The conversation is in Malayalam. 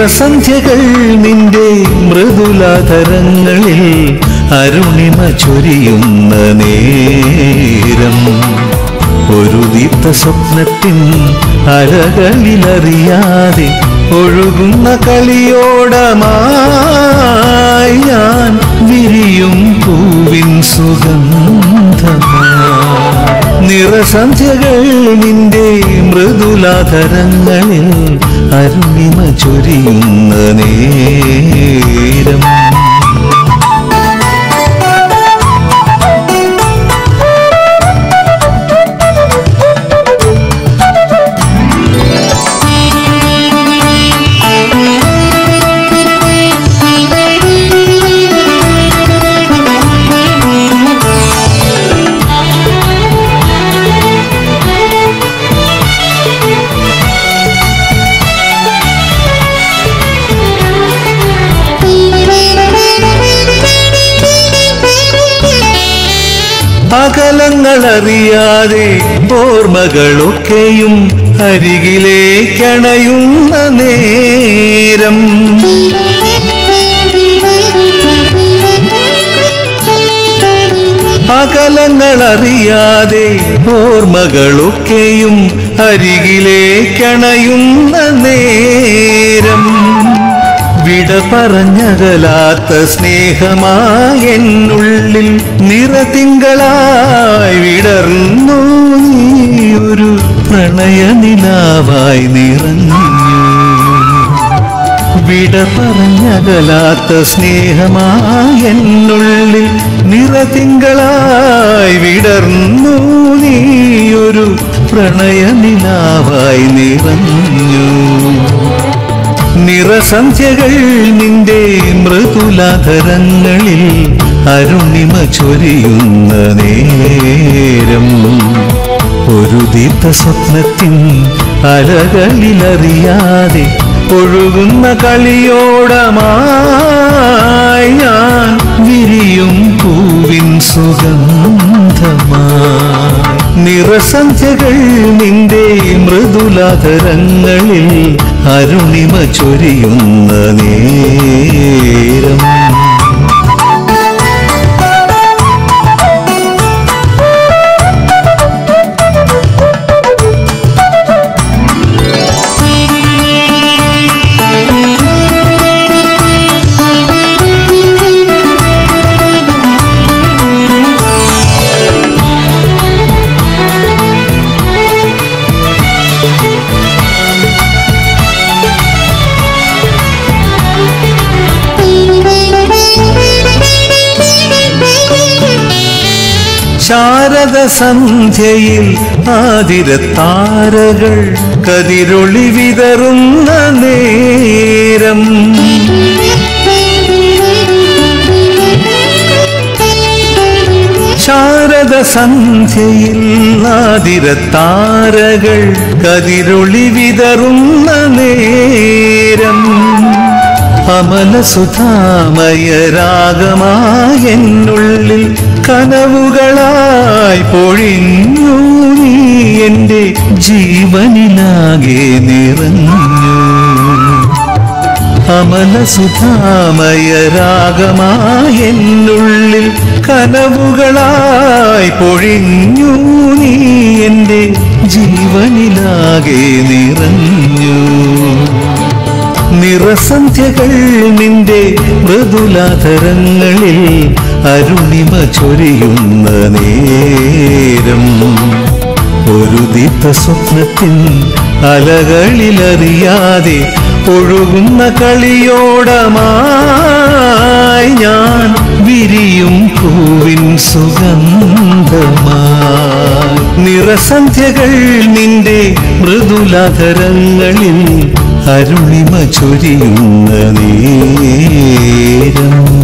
നിറസന്ധ്യകൾ നിന്റെ മൃദുലാധരങ്ങളിൽ അരുണിമ ചൊരിയുന്ന നേരം ഒരു ദീപ്ത സ്വപ്നത്തിൻ അലകളിലറിയാതെ ഒഴുകുന്ന കളിയോടമായി ഞാൻ വിരിയും പൂവിൻ സുഗന്ധമാ നിറസന്ധ്യകൾ നിന്റെ മൃദുലാധരങ്ങളിൽ അരുണിമ ചൊരിയുന്ന നേരം അകലങ്ങളറിയാതെ ഓർമ്മകളൊക്കെയും അരികിലേക്കണയുന്ന നേരം അകലങ്ങളറിയാതെ ഓർമ്മകളൊക്കെയും അരികിലേക്കണയുന്ന നേരം വിട പറഞ്ഞകലാത്ത സ്നേഹമായ എന്നുള്ളിൽ നിറതിങ്കളായി വിടർന്നു നീ ഒരു പ്രണയനിലാവായി നിറഞ്ഞു വിട പറഞ്ഞകലാത്ത സ്നേഹമായ എന്നുള്ളിൽ നിറതിങ്കളായി വിടർന്നു നീ ഒരു പ്രണയനിലാവായി നിറഞ്ഞു നിറസന്ധ്യകൾ നിന്റെ മൃദുലാധരങ്ങളിൽ അരുണിമ ചൊരിയുന്ന നേരം ഒരു ദീപ്ത സ്വപ്നത്തിൻ അലകളിലറിയാതെ ഒഴുകുന്ന കളിയോടമായി ഞാൻ വിരിയും പൂവിൻ സുഗന്ധമായി നിറസന്ധ്യകൾ നിന്റെ മൃദുലാധരങ്ങളിൽ അരുണിമ ചൊരിയുന്ന നേരം ശാരദ സന്ധ്യയിൽ ആതിരത്താരകൾ കതിരൊളി വിതറുന്ന നേരം ശാരദ സന്ധ്യയിൽ ആതിരത്താരകൾ കതിരൊളി വിതറുന്ന നേരം അമല സുധാമയ രാഗമായ എന്നുള്ളിൽ കനവുകളായി പൊഴിഞ്ഞു നീ എൻ്റെ ജീവനിലാകെ നിറഞ്ഞു അമല സുധാമയ രാഗമായ എന്നുള്ളിൽ കനവുകളായി പൊഴിഞ്ഞു നീ എൻ്റെ ജീവനിലാകെ നിറഞ്ഞു നിറസന്ധ്യകൾ നിന്റെ മൃദുലാധരങ്ങളിൽ അരുണിമ ചൊരിയുന്ന നേരം ഒരു ദീപ്ത സ്വപ്നത്തിൻ അലകളിലറിയാതെ ഒഴുകുന്ന കളിയോടമായി ഞാൻ വിരിയും പൂവിൻ സുഗന്ധമായി നിറസന്ധ്യകൾ നിന്റെ മൃദുലാധരങ്ങളിൽ അരുണിമ ചൊരിയുന്ന നേരം